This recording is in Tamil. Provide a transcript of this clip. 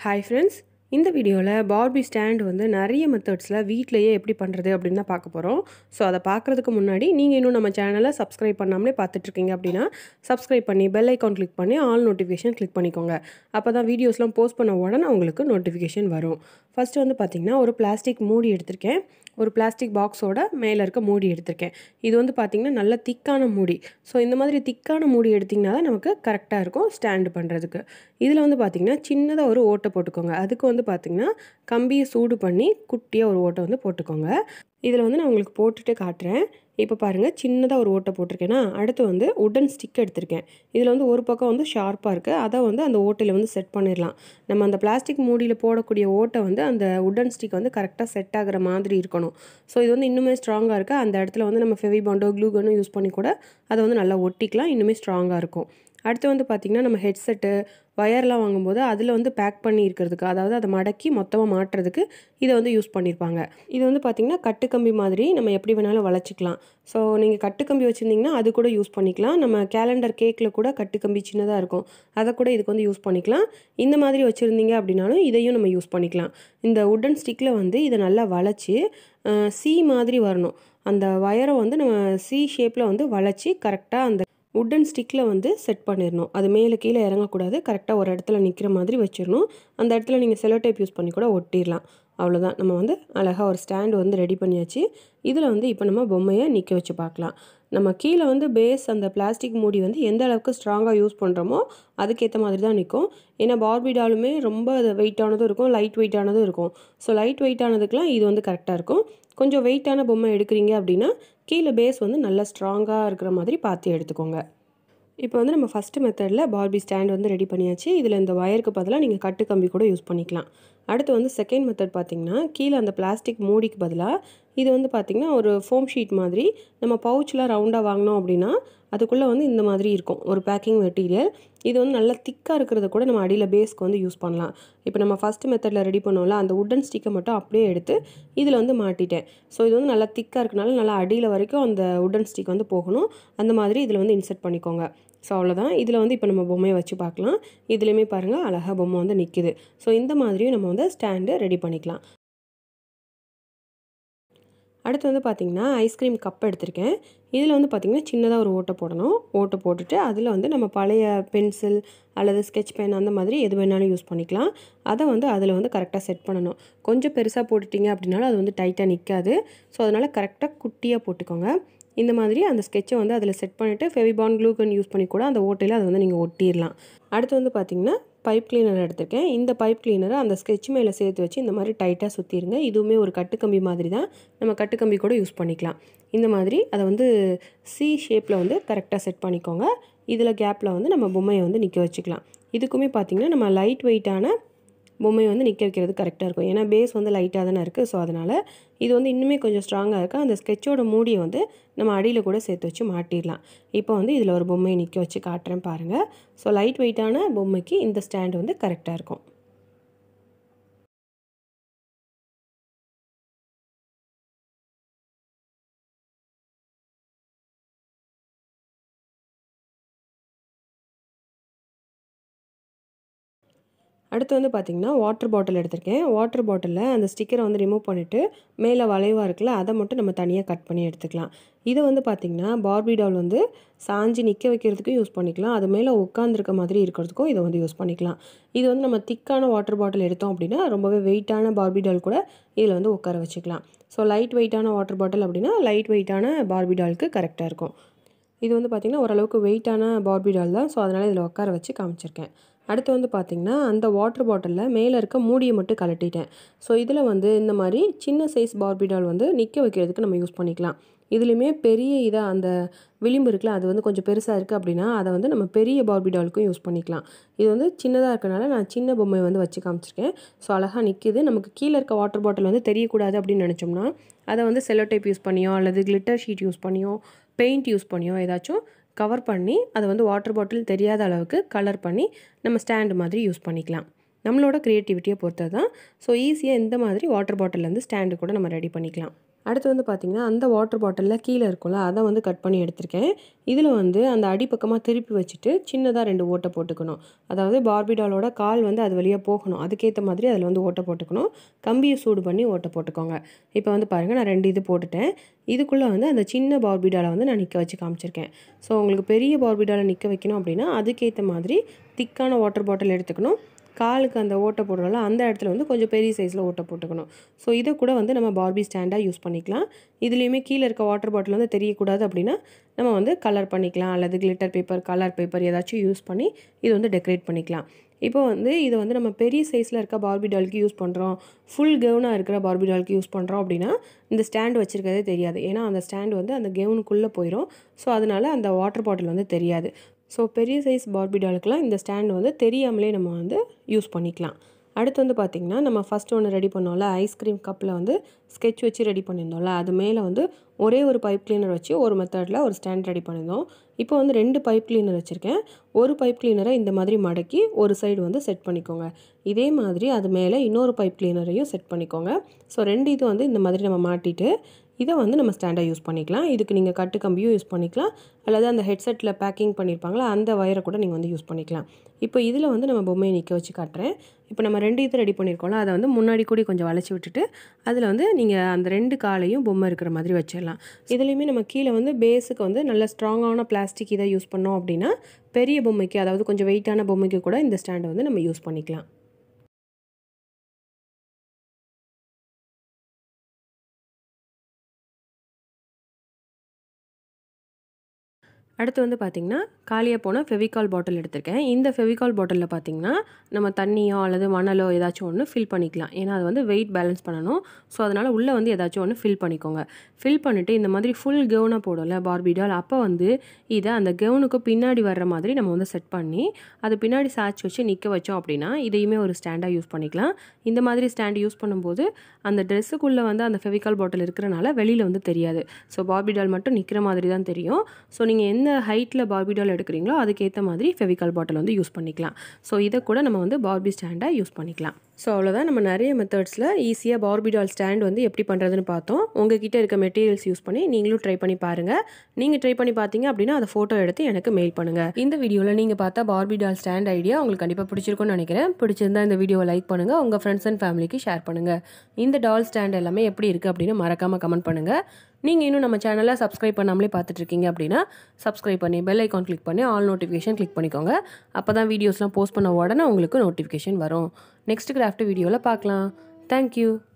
ஹாய் ஃப்ரெண்ட்ஸ் இந்த வீடியோவில் பார்பி ஸ்டாண்ட் வந்து நிறைய மெத்தட்ஸில் வீட்டிலையே எப்படி பண்ணுறது அப்படின்னு தான் பார்க்க போகிறோம் ஸோ அதை பார்க்குறதுக்கு முன்னாடி நீங்கள் இன்னும் நம்ம சேனலை சப்ஸ்கிரைப் பண்ணாமலே பார்த்துட்ருக்கீங்க அப்படின்னா சப்ஸ்கிரைப் பண்ணி பெல் ஐக்கான் கிளிக் பண்ணி ஆல் நோட்டிஃபிகேஷன் கிளிக் பண்ணிக்கோங்க அப்போ தான் வீடியோஸ்லாம் போஸ்ட் பண்ண உடனே உங்களுக்கு நோட்டிஃபிகேஷன் வரும் ஃபஸ்ட்டு வந்து பார்த்திங்கன்னா ஒரு பிளாஸ்டிக் மூடி எடுத்திருக்கேன் ஒரு பிளாஸ்டிக் பாக்ஸோட மேலே இருக்க மூடி எடுத்திருக்கேன் இது வந்து பார்த்திங்கன்னா நல்ல திக்கான மூடி ஸோ இந்த மாதிரி திக்கான மூடி எடுத்திங்கன்னா தான் நமக்கு கரெக்டாக இருக்கும் ஸ்டாண்டு பண்ணுறதுக்கு இதில் வந்து பார்த்திங்கன்னா சின்னதாக ஒரு ஓட்டை போட்டுக்கோங்க அதுக்கு வந்து பார்த்திங்கன்னா கம்பியை சூடு பண்ணி குட்டியாக ஒரு ஓட்டை வந்து போட்டுக்கோங்க இதில் வந்து நான் உங்களுக்கு போட்டுட்டு காட்டுறேன் இப்போ பாருங்கள் சின்னதாக ஒரு ஓட்டை போட்டிருக்கேன்னா அடுத்து வந்து உடன் ஸ்டிக் எடுத்திருக்கேன் இதில் வந்து ஒரு பக்கம் வந்து ஷார்ப்பாக இருக்குது அதை வந்து அந்த ஓட்டையில் வந்து செட் பண்ணிடலாம் நம்ம அந்த பிளாஸ்டிக் மூடியில் போடக்கூடிய ஓட்டை வந்து அந்த உடன் ஸ்டிக் வந்து கரெக்டாக செட் ஆகிற மாதிரி இருக்கணும் ஸோ இது வந்து இன்னுமே ஸ்ட்ராங்காக இருக்குது அந்த இடத்துல வந்து நம்ம ஃபெவி பாண்டோ க்ளூகனும் யூஸ் பண்ணி கூட அதை வந்து நல்லா ஒட்டிக்கலாம் இன்னுமே ஸ்ட்ராங்காக இருக்கும் அடுத்து வந்து பார்த்திங்கன்னா நம்ம ஹெட்செட்டு ஒயர்லாம் வாங்கும்போது அதில் வந்து பேக் பண்ணி இருக்கிறதுக்கு அதாவது அதை மடக்கி மொத்தமாக மாட்டுறதுக்கு இதை வந்து யூஸ் பண்ணியிருப்பாங்க இது வந்து பார்த்திங்கன்னா கட்டுக்கம்பி மாதிரி நம்ம எப்படி வேணாலும் வளைச்சிக்கலாம் ஸோ நீங்கள் கட்டுக்கம்பி வச்சுருந்தீங்கன்னா அது கூட யூஸ் பண்ணிக்கலாம் நம்ம கேலண்டர் கேக்கில் கூட கட்டுக்கம்பி சின்னதாக இருக்கும் அதை கூட இதுக்கு வந்து யூஸ் பண்ணிக்கலாம் இந்த மாதிரி வச்சுருந்தீங்க அப்படின்னாலும் இதையும் நம்ம யூஸ் பண்ணிக்கலாம் இந்த உட்டன் ஸ்டிக்கில் வந்து இதை நல்லா வளைச்சி சி மாதிரி வரணும் அந்த ஒயரை வந்து நம்ம சி ஷேப்பில் வந்து வளைச்சி கரெக்டாக அந்த உட்டன் ஸ்டிக்கில் வந்து செட் பண்ணிடணும் அது மேலே கீழே இறங்கக்கூடாது கரெக்டாக ஒரு இடத்துல நிற்கிற மாதிரி வச்சிடணும் அந்த இடத்துல நீங்கள் செலோ டைப் யூஸ் பண்ணி கூட ஒட்டிடலாம் அவ்வளோதான் நம்ம வந்து அழகாக ஒரு ஸ்டாண்டு வந்து ரெடி பண்ணியாச்சு இதில் வந்து இப்போ நம்ம பொம்மையை நிற்க வச்சு பார்க்கலாம் நம்ம கீழே வந்து பேஸ் அந்த பிளாஸ்டிக் மூடி வந்து எந்த அளவுக்கு ஸ்ட்ராங்காக யூஸ் பண்ணுறோமோ அதுக்கேற்ற மாதிரி தான் நிற்கும் ஏன்னா பார்பி டாலுமே ரொம்ப வெயிட்டானதும் இருக்கும் லைட் வெயிட்டானதும் இருக்கும் ஸோ லைட் வெயிட்டானதுக்கெலாம் இது வந்து கரெக்டாக இருக்கும் கொஞ்சம் வெயிட்டான பொம்மை எடுக்கிறீங்க அப்படின்னா கீழே பேஸ் வந்து நல்லா ஸ்ட்ராங்காக இருக்கிற மாதிரி பார்த்து எடுத்துக்கோங்க இப்போ வந்து நம்ம ஃபஸ்ட்டு மெத்தடில் பார்பி ஸ்டாண்ட் வந்து ரெடி பண்ணியாச்சு இதில் இந்த ஒயருக்கு பதிலாக நீங்கள் கட்டு கம்பி கூட யூஸ் பண்ணிக்கலாம் அடுத்து வந்து செகண்ட் மெத்தட் பார்த்திங்கன்னா கீழே அந்த பிளாஸ்டிக் மூடிக்கு பதிலாக இது வந்து பார்த்திங்கன்னா ஒரு ஃபோம் ஷீட் மாதிரி நம்ம பவுச்சில் ரவுண்டாக வாங்கினோம் அப்படின்னா அதுக்குள்ளே வந்து இந்த மாதிரி இருக்கும் ஒரு பேக்கிங் மெட்டீரியல் இது வந்து நல்லா திக்காக இருக்கிறத கூட நம்ம அடியில் பேஸ்க்கு வந்து யூஸ் பண்ணலாம் இப்போ நம்ம ஃபஸ்ட்டு மெத்தடில் ரெடி பண்ணோம்ல அந்த உட்டன் ஸ்டிக்கை மட்டும் அப்படியே எடுத்து இதில் வந்து மாட்டிட்டேன் ஸோ இது வந்து நல்லா திக்காக இருக்கனால நல்லா அடியில் வரைக்கும் அந்த உட்டன் ஸ்டிக் வந்து போகணும் அந்த மாதிரி இதில் வந்து இன்சர்ட் பண்ணிக்கோங்க ஸோ அவ்வளோதான் இதில் வந்து இப்போ நம்ம பொம்மையை வச்சு பார்க்கலாம் இதுலேயுமே பாருங்கள் அழகாக பொம்மை வந்து நிற்கிது ஸோ இந்த மாதிரியும் நம்ம வந்து ஸ்டாண்டு ரெடி பண்ணிக்கலாம் அடுத்து வந்து பார்த்திங்கன்னா ஐஸ்கிரீம் கப் எடுத்திருக்கேன் இதில் வந்து பார்த்திங்கன்னா சின்னதாக ஒரு ஓட்டை போடணும் ஓட்டை போட்டுட்டு அதில் வந்து நம்ம பழைய பென்சில் அல்லது ஸ்கெட்ச் பென் அந்த மாதிரி எது வேணாலும் யூஸ் பண்ணிக்கலாம் அதை வந்து அதில் வந்து கரெக்டாக செட் பண்ணணும் கொஞ்சம் பெருசாக போட்டுட்டிங்க அப்படின்னாலும் அது வந்து டைட்டாக நிற்காது ஸோ அதனால் கரெக்டாக குட்டியாக போட்டுக்கோங்க இந்த மாதிரி அந்த ஸ்கெட்சை வந்து அதில் செட் பண்ணிவிட்டு ஃபெவிபான் க்ளூகன் யூஸ் பண்ணி கூட அந்த ஓட்டையில் அதை வந்து நீங்கள் ஒட்டிடலாம் அடுத்து வந்து பார்த்திங்கன்னா பைப் கிளீனர் எடுத்திருக்கேன் இந்த பைப் கிளீனரை அந்த ஸ்கெட்ச் மேலே சேர்த்து வச்சு இந்த மாதிரி டைட்டாக சுற்றிடுங்க இதுவுமே ஒரு கட்டுக்கம்பி மாதிரி தான் நம்ம கட்டுக்கம்பி கூட யூஸ் பண்ணிக்கலாம் இந்த மாதிரி அதை வந்து சி ஷேப்பில் வந்து கரெக்டாக செட் பண்ணிக்கோங்க இதில் கேப்பில் வந்து நம்ம பொம்மையை வந்து நிற்க வச்சுக்கலாம் இதுக்குமே பார்த்திங்கன்னா நம்ம லைட் வெயிட்டான பொம்மையை வந்து நிற்க வைக்கிறது கரெக்டாக இருக்கும் ஏன்னா பேஸ் வந்து லைட்டாக தானே இருக்குது ஸோ அதனால் இது வந்து இன்னுமே கொஞ்சம் ஸ்ட்ராங்காக இருக்குது அந்த ஸ்கெட்சோட மூடியை வந்து நம்ம அடியில் கூட சேர்த்து வச்சு மாட்டிடலாம் இப்போ வந்து இதில் ஒரு பொம்மையை நிற்க வச்சு காட்டுறேன் பாருங்கள் ஸோ லைட் வெயிட்டான பொம்மைக்கு இந்த ஸ்டாண்ட் வந்து கரெக்டாக இருக்கும் அடுத்து வந்து பார்த்திங்கன்னா வாட்டர் பாட்டில் எடுத்திருக்கேன் வாட்டர் பாட்டிலில் அந்த ஸ்டிக்கரை வந்து ரிமூவ் பண்ணிவிட்டு மேலே வளைவாக இருக்குல்ல அதை மட்டும் நம்ம தனியாக கட் பண்ணி எடுத்துக்கலாம் இதை வந்து பார்த்திங்கன்னா பார்பி டால் வந்து சாஞ்சி நிற்க வைக்கிறதுக்கும் யூஸ் பண்ணிக்கலாம் அது மேலே உட்காந்துருக்க மாதிரி இருக்கிறதுக்கும் இதை வந்து யூஸ் பண்ணிக்கலாம் இது வந்து நம்ம திக்கான வாட்டர் பாட்டில் எடுத்தோம் அப்படின்னா ரொம்பவே வெயிட்டான பார்பி டால் கூட இதில் வந்து உட்கார வச்சுக்கலாம் ஸோ லைட் வெயிட்டான வாட்டர் பாட்டில் அப்படின்னா லைட் வெயிட்டான பார்பி டாலுக்கு கரெக்டாக இருக்கும் இது வந்து பார்த்திங்கன்னா ஓரளவுக்கு வெயிட்டான பார்பி டால் தான் ஸோ அதனால் இதில் உட்கார வச்சு காமிச்சிருக்கேன் அடுத்து வந்து பார்த்திங்கன்னா அந்த வாட்டர் பாட்டிலில் மேலே இருக்க மூடியை மட்டும் கலட்டிட்டேன் ஸோ இதில் வந்து இந்த மாதிரி சின்ன சைஸ் பார்பி டால் வந்து நிற்க வைக்கிறதுக்கு நம்ம யூஸ் பண்ணிக்கலாம் இதுலேயுமே பெரிய இதாக அந்த விளிம்பு இருக்குல்ல அது வந்து கொஞ்சம் பெருசாக இருக்குது அப்படின்னா அதை வந்து நம்ம பெரிய பார்பி டாலுக்கும் யூஸ் பண்ணிக்கலாம் இது வந்து சின்னதாக இருக்கனால நான் சின்ன பொம்மையை வந்து வச்சு காமிச்சிருக்கேன் ஸோ அழகாக நிற்கிது நமக்கு கீழே இருக்க வாட்டர் பாட்டில் வந்து தெரியக்கூடாது அப்படின்னு நினச்சோம்னா அதை வந்து செல்லோ டைப் யூஸ் பண்ணியோ அல்லது கிளிட்டர் ஷீட் யூஸ் பண்ணியோ பெயிண்ட் யூஸ் பண்ணியோ ஏதாச்சும் கவர் பண்ணி அதை வந்து வாட்டர் பாட்டில் தெரியாத அளவுக்கு கலர் பண்ணி நம்ம ஸ்டாண்டு மாதிரி யூஸ் பண்ணிக்கலாம் நம்மளோட க்ரியேட்டிவிட்டியை பொறுத்தது தான் ஸோ ஈஸியாக இந்த மாதிரி வாட்டர் பாட்டிலேருந்து ஸ்டாண்டு கூட நம்ம ரெடி பண்ணிக்கலாம் அடுத்து வந்து பார்த்திங்கன்னா அந்த வாட்டர் பாட்டிலில் கீழே இருக்கும்ல அதை வந்து கட் பண்ணி எடுத்திருக்கேன் இதில் வந்து அந்த அடிப்பக்கமாக திருப்பி வச்சுட்டு சின்னதாக ரெண்டு ஓட்டை போட்டுக்கணும் அதாவது பார்பி டாலோட கால் வந்து அது வழியாக போகணும் அதுக்கேற்ற மாதிரி அதில் வந்து ஓட்டை போட்டுக்கணும் கம்பியை சூடு பண்ணி ஓட்டை போட்டுக்கோங்க இப்போ வந்து பாருங்கள் நான் ரெண்டு இது போட்டுட்டேன் இதுக்குள்ளே வந்து அந்த சின்ன பார்பி டாலை வந்து நான் நிற்க வச்சு காமிச்சிருக்கேன் ஸோ உங்களுக்கு பெரிய பார்பி டாலை நிற்க வைக்கணும் அப்படின்னா அதுக்கேற்ற மாதிரி திக்கான வாட்டர் பாட்டில் எடுத்துக்கணும் காலுக்கு அந்த ஓட்டை போடுறோம்ல அந்த இடத்துல வந்து கொஞ்சம் பெரிய சைஸில் ஓட்டை போட்டுக்கணும் ஸோ இதை கூட வந்து நம்ம பார்பி ஸ்டாண்டாக யூஸ் பண்ணிக்கலாம் இதுலேயுமே கீழே இருக்க வாட்டர் பாட்டில் வந்து தெரியக்கூடாது அப்படின்னா நம்ம வந்து கலர் பண்ணிக்கலாம் அல்லது கிளிட்டர் பேப்பர் கலர் பேப்பர் ஏதாச்சும் யூஸ் பண்ணி இது வந்து டெக்கரேட் பண்ணிக்கலாம் இப்போ வந்து இது வந்து நம்ம பெரிய சைஸில் இருக்க பார்பி டாலுக்கு யூஸ் பண்ணுறோம் ஃபுல் கவுனாக இருக்கிற பார்பி டாலுக்கு யூஸ் பண்ணுறோம் அப்படின்னா இந்த ஸ்டாண்ட் வச்சுருக்கதே தெரியாது ஏன்னா அந்த ஸ்டாண்ட் வந்து அந்த கவுனுக்குள்ளே போயிடும் ஸோ அதனால் அந்த வாட்டர் பாட்டில் வந்து தெரியாது ஸோ பெரிய சைஸ் பார்பி டாலுக்குலாம் இந்த ஸ்டாண்ட் வந்து தெரியாமலே நம்ம வந்து யூஸ் பண்ணிக்கலாம் அடுத்து வந்து பார்த்திங்கன்னா நம்ம ஃபஸ்ட் ஒன்று ரெடி பண்ணோம்ல ஐஸ்கிரீம் கப்பில் வந்து ஸ்கெட்ச் வச்சு ரெடி பண்ணியிருந்தோம்ல அது மேலே வந்து ஒரே ஒரு பைப் கிளீனர் வச்சு ஒரு மெத்தடில் ஒரு ஸ்டாண்ட் ரெடி பண்ணியிருந்தோம் இப்போ வந்து ரெண்டு பைப் கிளீனர் வச்சுருக்கேன் ஒரு பைப் கிளீனரை இந்த மாதிரி மடக்கி ஒரு சைடு வந்து செட் பண்ணிக்கோங்க இதே மாதிரி அது மேலே இன்னொரு பைப் கிளீனரையும் செட் பண்ணிக்கோங்க ஸோ ரெண்டு இது வந்து இந்த மாதிரி நம்ம மாட்டிட்டு இதை வந்து நம்ம ஸ்டாண்டாக யூஸ் பண்ணிக்கலாம் இதுக்கு நீங்கள் கட்டு கம்பியும் யூஸ் பண்ணிக்கலாம் அல்லது அந்த ஹெட்செட்டில் பேக்கிங் பண்ணியிருப்பாங்களா அந்த வயரை கூட நீங்கள் வந்து யூஸ் பண்ணிக்கலாம் இப்போ இதில் வந்து நம்ம பொம்மையை நிற்க வச்சு காட்டுறேன் இப்போ நம்ம ரெண்டு இது ரெடி பண்ணியிருக்கோம்ல அதை வந்து முன்னாடி கூடி கொஞ்சம் வளைச்சி விட்டுட்டு அதில் வந்து நீங்கள் அந்த ரெண்டு காலையும் பொம்மை இருக்கிற மாதிரி வச்சிடலாம் இதுலேயுமே நம்ம கீழே வந்து பேஸுக்கு வந்து நல்ல ஸ்ட்ராங்கான பிளாஸ்டிக் இதை யூஸ் பண்ணோம் அப்படின்னா பெரிய பொம்மைக்கு அதாவது கொஞ்சம் வெயிட்டான பொம்மைக்கு கூட இந்த ஸ்டாண்டை வந்து நம்ம யூஸ் பண்ணிக்கலாம் அடுத்து வந்து பார்த்திங்கன்னா காலியாக போன ஃபெவிகால் பாட்டில் எடுத்திருக்கேன் இந்த ஃபெவிகால் பாட்டிலில் பார்த்திங்கன்னா நம்ம தண்ணியோ அல்லது மணலோ ஏதாச்சும் ஒன்று ஃபில் பண்ணிக்கலாம் ஏன்னா அது வந்து வெயிட் பேலன்ஸ் பண்ணணும் ஸோ அதனால் உள்ளே வந்து ஏதாச்சும் ஒன்று ஃபில் பண்ணிக்கோங்க ஃபில் பண்ணிவிட்டு இந்த மாதிரி ஃபுல் கவுனாக போடும்ல பார்பிடால் அப்போ வந்து இதை அந்த கவுனுக்கு பின்னாடி வர்ற மாதிரி நம்ம வந்து செட் பண்ணி அது பின்னாடி சாய்ச்சி வச்சு நிற்க வச்சோம் அப்படின்னா இதையுமே ஒரு ஸ்டாண்டாக யூஸ் பண்ணிக்கலாம் இந்த மாதிரி ஸ்டாண்ட் யூஸ் பண்ணும்போது அந்த ட்ரெஸ்ஸுக்குள்ளே வந்து அந்த ஃபெவிகால் பாட்டில் இருக்கிறனால வெளியில் வந்து தெரியாது ஸோ பார்பிடால் மட்டும் நிற்கிற மாதிரி தான் தெரியும் ஸோ நீங்கள் எந்த ஹைட்டில் பார்பிடால் எடுக்கிறீங்களோ அதுக்கேற்ற மாதிரி ஃபெவிகால் பாட்டில் வந்து யூஸ் பண்ணிக்கலாம் ஸோ இதை கூட நம்ம வந்து பார்பி ஸ்டாண்டாக யூஸ் பண்ணிக்கலாம் ஸோ அவ்வளோதான் நம்ம நிறைய மெத்தட்ஸில் ஈஸியாக பார்பிடால் ஸ்டாண்ட் வந்து எப்படி பண்ணுறதுன்னு பார்த்தோம் உங்ககிட்ட இருக்க மெட்டீரியல்ஸ் யூஸ் பண்ணி நீங்களும் ட்ரை பண்ணி பாருங்கள் நீங்கள் ட்ரை பண்ணி பார்த்தீங்க அப்படின்னா அதை ஃபோட்டோ எடுத்து எனக்கு மெயில் பண்ணுங்கள் இந்த வீடியோவில் நீங்கள் பார்த்தா பார்பிடால் ஸ்டாண்ட் ஐடியா உங்களுக்கு கண்டிப்பாக பிடிச்சிருக்கும்னு நினைக்கிறேன் பிடிச்சிருந்தா இந்த வீடியோவை லைக் பண்ணுங்கள் உங்கள் ஃப்ரெண்ட்ஸ் அண்ட் ஃபேமிலிக்கு ஷேர் பண்ணுங்கள் இந்த டால் ஸ்டாண்ட் எல்லாமே எப்படி இருக்குது அப்படின்னு மறக்காமல் கமெண்ட் பண்ணுங்கள் நீங்கள் இன்னும் நம்ம சேனலை சப்ஸ்கிரைப் பண்ணாமலே பார்த்துட்ருக்கீங்க அப்படின்னா சப்ஸ்கிரைப் பண்ணி பெல் ஐக்கான் கிளிக் பண்ணி ஆல் நோட்டிஃபிகேஷன் கிளிக் பண்ணிக்கோங்க அப்போ தான் வீடியோஸ்லாம் போஸ்ட் பண்ண உடனே உங்களுக்கு நோட்டிஃபிகேஷன் வரும் நெக்ஸ்ட் கிராஃப்ட் வீடியோவில் பார்க்கலாம் தேங்க்யூ